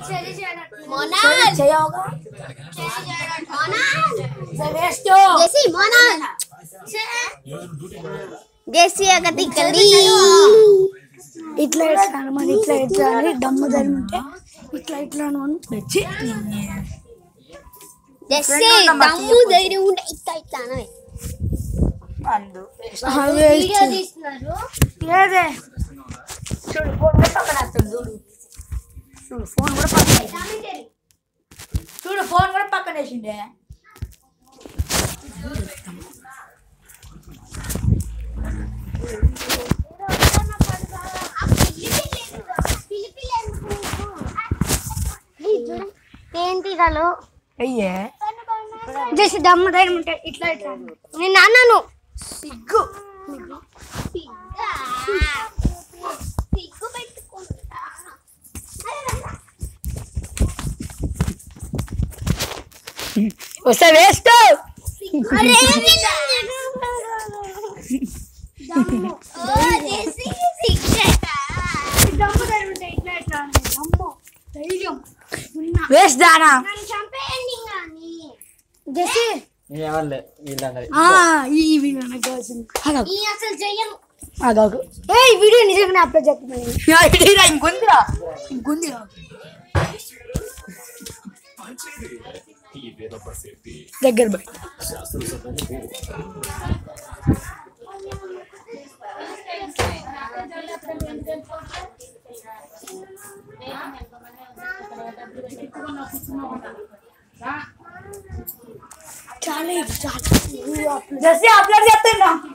మోనాల్ చేయవుగా మోనాల్ వేస్ట్ జెసి మోనాల్ జెసి ఒకటి కలి ఇట్లా ఇట్లా అనమాట ఇట్లా ఇట్లా అని దమ్ము ధర్మ ఉంటే ఇట్లా ఇట్లా అని వచ్చి జెసి దమ్ము ధైర్యం ఉంటే ఇట్లా ఇట్లా అనవే వీడియో తీస్తున్నారు లేదే చూడు ఫోన్ కూడా పక్కన వేస్తాడు చూడు చూడు ఫోన్ కూడా పక్కన వేసిండు. చూడు ఫోన్ కూడా పక్కన వేసిండే ఏంటి రాలు అయ్యే జస్ట్ దమ్ము ధైర్యం ఉంటే ఇట్లా ఇట్లా అను. నేను అన్నాను సిగ్గు సిగ్గు పెట్టుకుంటా వస్తే వేస్ట్ అరే దమ్ము ఓ చేసి సిగ్గట దమ్ము ధైర్యం ఉంటే ఇట్లా ఇట్లా అను. దమ్ము ధైర్యం ఉన్నా వేస్ట్ దానా నన్ను చంపేయండి కానీ జెసి ఎవరులే వీళ్ళందరి ఆ, ఈ వీడియో నాకు కావాల్సింది ఆగాగు, ఈ అసలు చెయ్యను ఆగాగు. ఏ ఈ వీడియో నిజంగానే అప్లోడ్ చేస్తున్నాను ఇంకొందిరా ఇంకొందిరా దగ్గర పోయి చాలా ఇది చాలా జస్ట్ అప్లోడ్ చేస్తున్నా